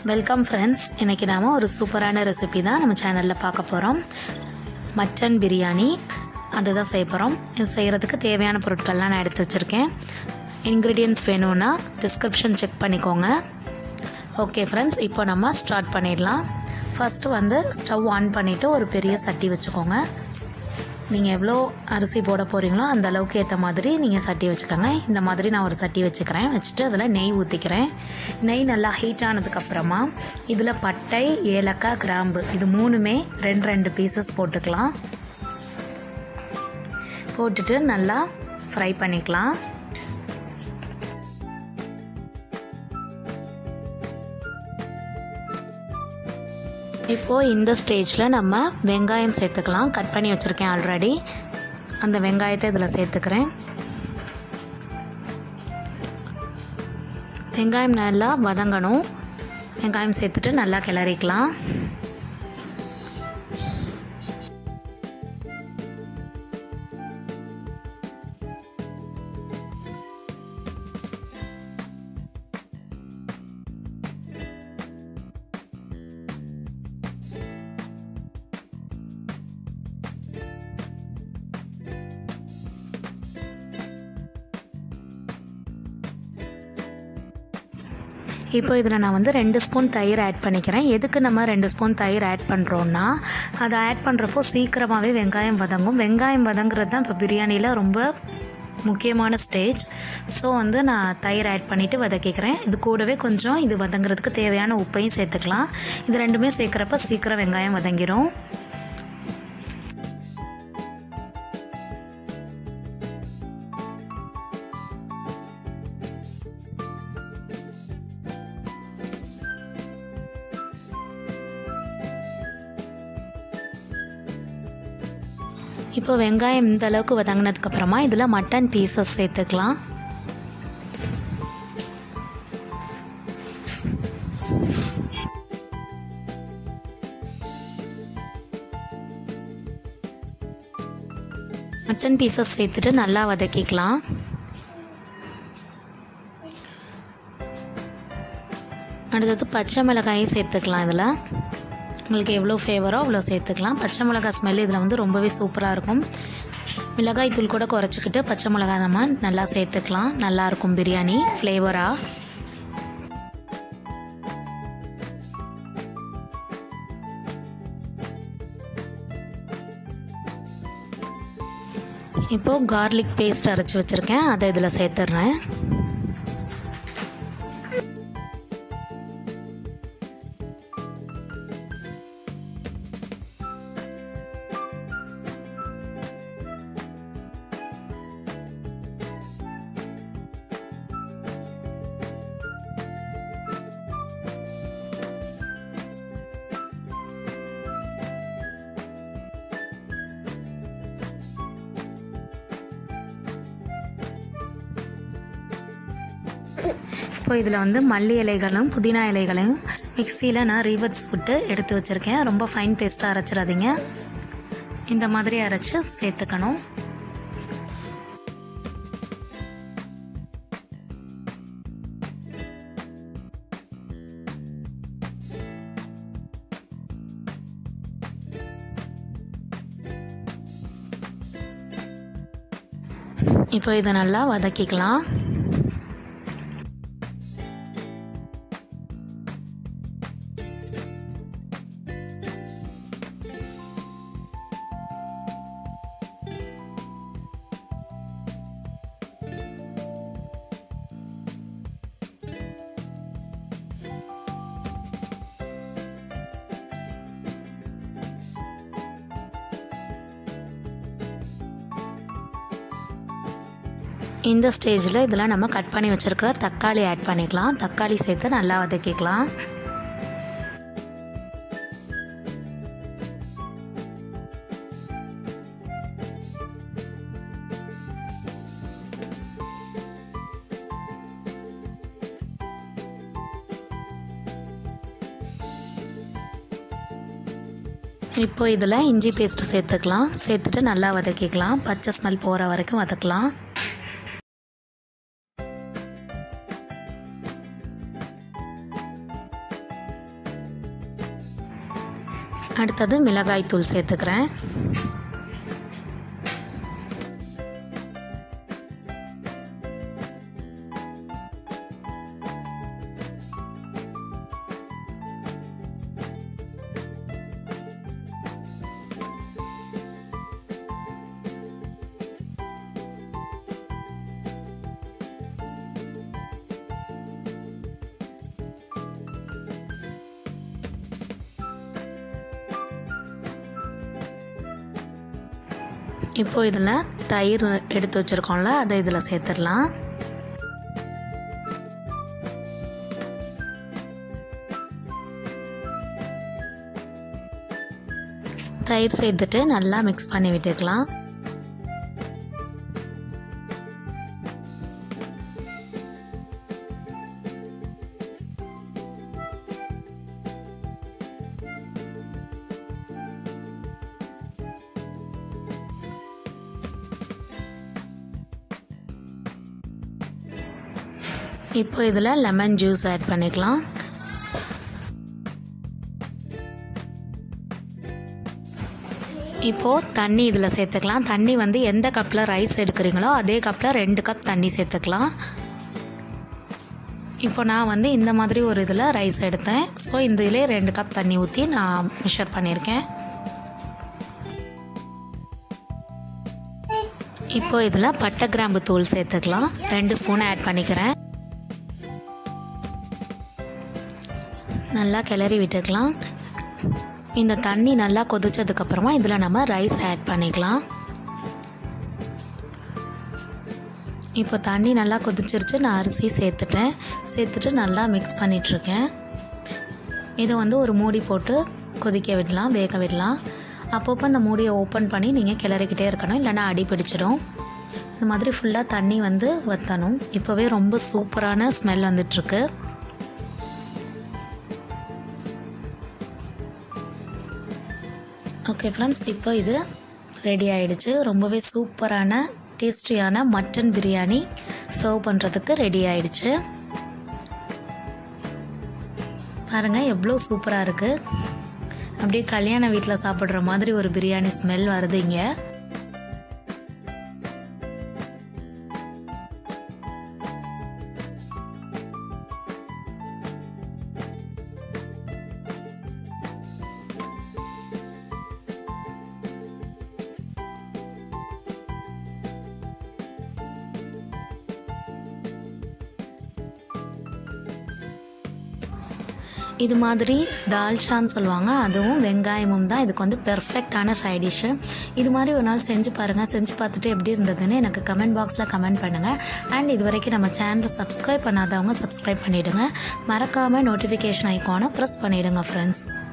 welcome friends இன்றைக்கி நாம் ஒரு சூப்பரான ரெசிபி தான் நம்ம சேனலில் பார்க்க போகிறோம் மட்டன் பிரியாணி அதுதான் செய்ய போகிறோம் இது செய்கிறதுக்கு தேவையான பொருட்கள்லாம் நான் எடுத்து வச்சுருக்கேன் இன்க்ரீடியன்ஸ் வேணும்னா டிஸ்கிரிப்ஷன் செக் பண்ணிக்கோங்க ஓகே ஃப்ரெண்ட்ஸ் இப்போ நம்ம ஸ்டார்ட் பண்ணிடலாம் ஃபஸ்ட்டு வந்து ஸ்டவ் ஆன் பண்ணிவிட்டு ஒரு பெரிய சட்டி வச்சுக்கோங்க நீங்கள் எவ்வளோ அரிசி போட போகிறீங்களோ அந்த அளவுக்கு ஏற்ற மாதிரி நீங்கள் சட்டி வச்சுக்கோங்க இந்த மாதிரி நான் ஒரு சட்டி வச்சுக்கிறேன் வச்சுட்டு அதில் நெய் ஊற்றிக்கிறேன் நெய் நல்லா ஹீட் ஆனதுக்கப்புறமா இதில் பட்டை ஏலக்காய் கிராம்பு இது மூணுமே ரெண்டு ரெண்டு பீசஸ் போட்டுக்கலாம் போட்டுட்டு நல்லா ஃப்ரை பண்ணிக்கலாம் இப்போது இந்த ஸ்டேஜில் நம்ம வெங்காயம் சேர்த்துக்கலாம் கட் பண்ணி வச்சுருக்கேன் ஆல்ரெடி அந்த வெங்காயத்தை இதில் சேர்த்துக்கிறேன் வெங்காயம் நல்லா வதங்கணும் வெங்காயம் சேர்த்துட்டு நல்லா கிளறிக்கலாம் இப்போ இதில் நான் வந்து ரெண்டு ஸ்பூன் தயிர் ஆட் பண்ணிக்கிறேன் எதுக்கு நம்ம ரெண்டு ஸ்பூன் தயிர் ஆட் பண்ணுறோன்னா அதை ஆட் பண்ணுறப்போ சீக்கிரமாகவே வெங்காயம் வதங்கும் வெங்காயம் வதங்குறது தான் இப்போ பிரியாணியில் ரொம்ப முக்கியமான ஸ்டேஜ் ஸோ வந்து நான் தயிர் ஆட் பண்ணிவிட்டு வதக்கிக்கிறேன் இது கூடவே கொஞ்சம் இது வதங்குறதுக்கு தேவையான உப்பையும் சேர்த்துக்கலாம் இது ரெண்டுமே சேர்க்குறப்ப சீக்கிரம் வெங்காயம் வதங்கிடும் இப்போ வெங்காயம் இந்த அளவுக்கு வதங்கினதுக்கப்புறமா இதில் மட்டன் பீசஸ் சேர்த்துக்கலாம் மட்டன் பீசஸ் சேர்த்துட்டு நல்லா வதக்கிக்கலாம் அடுத்தது பச்சை மிளகாயும் சேர்த்துக்கலாம் இதில் உங்களுக்கு எவ்வளோ ஃபேவரோ அவ்வளோ சேர்த்துக்கலாம் பச்சை மிளகாய் ஸ்மெல் இதில் வந்து ரொம்பவே சூப்பராக இருக்கும் மிளகாய் தூள் கூட குறைச்சிக்கிட்டு பச்சை மிளகாய் நம்ம நல்லா சேர்த்துக்கலாம் நல்லாயிருக்கும் பிரியாணி ஃப்ளேவராக இப்போது கார்லிக் பேஸ்ட் அரைச்சி வச்சுருக்கேன் அதை இதில் சேர்த்துட்றேன் இப்போ இதில் வந்து மல்லி இலைகளும் புதினா இலைகளையும் மிக்சியில் நான் ரீவர்ஸ் விட்டு எடுத்து வச்சுருக்கேன் ரொம்ப ஃபைன் பேஸ்ட்டாக அரைச்சிடாதீங்க இந்த மாதிரி அரைச்சி சேர்த்துக்கணும் இப்போ இதை நல்லா வதக்கிக்கலாம் இந்த ஸ்டேஜில் இதில் நம்ம கட் பண்ணி வச்சுருக்கிற தக்காளி ஆட் பண்ணிக்கலாம் தக்காளி சேர்த்து நல்லா வதக்கிக்கலாம் இப்போ இதில் இஞ்சி பேஸ்ட்டு சேர்த்துக்கலாம் சேர்த்துட்டு நல்லா வதக்கிக்கலாம் பச்சை ஸ்மெல் போகிற வரைக்கும் வதக்கலாம் அடுத்தது மிளகாய் தூள் சேர்த்துக்கிறேன் இப்போ இதில் தயிர் எடுத்து வச்சுருக்கோம்ல அதை இதில் சேர்த்துடலாம் தயிர் சேர்த்துட்டு நல்லா மிக்ஸ் பண்ணி விட்டுக்கலாம் இப்போ இதில் லெமன் ஜூஸ் ஆட் பண்ணிக்கலாம் இப்போது தண்ணி இதில் சேர்த்துக்கலாம் தண்ணி வந்து எந்த கப்பில் ரைஸ் எடுக்கிறீங்களோ அதே கப்பில் ரெண்டு கப் தண்ணி சேர்த்துக்கலாம் இப்போ நான் வந்து இந்த மாதிரி ஒரு இதில் ரைஸ் எடுத்தேன் ஸோ இந்த இதிலே ரெண்டு கப் தண்ணி ஊற்றி நான் மெஷர் பண்ணியிருக்கேன் இப்போ இதில் பட்டை கிராம்பு தூள் சேர்த்துக்கலாம் ரெண்டு ஸ்பூன் ஆட் பண்ணிக்கிறேன் நல்லா கிளறி விட்டுக்கலாம் இந்த தண்ணி நல்லா கொதிச்சதுக்கப்புறமா இதில் நம்ம ரைஸ் ஆட் பண்ணிக்கலாம் இப்போ தண்ணி நல்லா கொதிச்சிருச்சு நான் அரிசி சேர்த்துட்டேன் சேர்த்துட்டு நல்லா மிக்ஸ் பண்ணிகிட்ருக்கேன் இதை வந்து ஒரு மூடி போட்டு கொதிக்க விடலாம் வேக விடலாம் அப்பப்போ அந்த மூடியை ஓப்பன் பண்ணி நீங்கள் கிளறிக்கிட்டே இருக்கணும் இல்லைனா அடி பிடிச்சிடும் இந்த மாதிரி ஃபுல்லாக தண்ணி வந்து வற்றணும் இப்போவே ரொம்ப சூப்பரான ஸ்மெல் வந்துட்டுருக்கு ஓகே ஃப்ரெண்ட்ஸ் இப்போ இது ரெடி ஆயிடுச்சு ரொம்பவே சூப்பரான டேஸ்டியான மட்டன் பிரியாணி சர்வ் பண்ணுறதுக்கு ரெடி ஆயிடுச்சு பாருங்கள் எவ்வளோ சூப்பராக இருக்குது அப்படியே கல்யாண வீட்டில் சாப்பிட்ற மாதிரி ஒரு பிரியாணி ஸ்மெல் வருது இங்கே இது மாதிரி தால்ஷான்னு சொல்லுவாங்க அதுவும் வெங்காயமும் தான் இதுக்கு வந்து பெர்ஃபெக்டான சைட் டிஷ்ஷு இது மாதிரி ஒரு நாள் செஞ்சு பாருங்கள் செஞ்சு பார்த்துட்டு எப்படி இருந்ததுன்னு எனக்கு கமெண்ட் பாக்ஸில் கமெண்ட் பண்ணுங்கள் அண்ட் இது வரைக்கும் நம்ம சேனலை சப்ஸ்கிரைப் பண்ணாதவங்க சப்ஸ்கிரைப் பண்ணிவிடுங்க மறக்காமல் நோட்டிஃபிகேஷன் ஐக்கானை ப்ரெஸ் பண்ணிவிடுங்க ஃப்ரெண்ட்ஸ்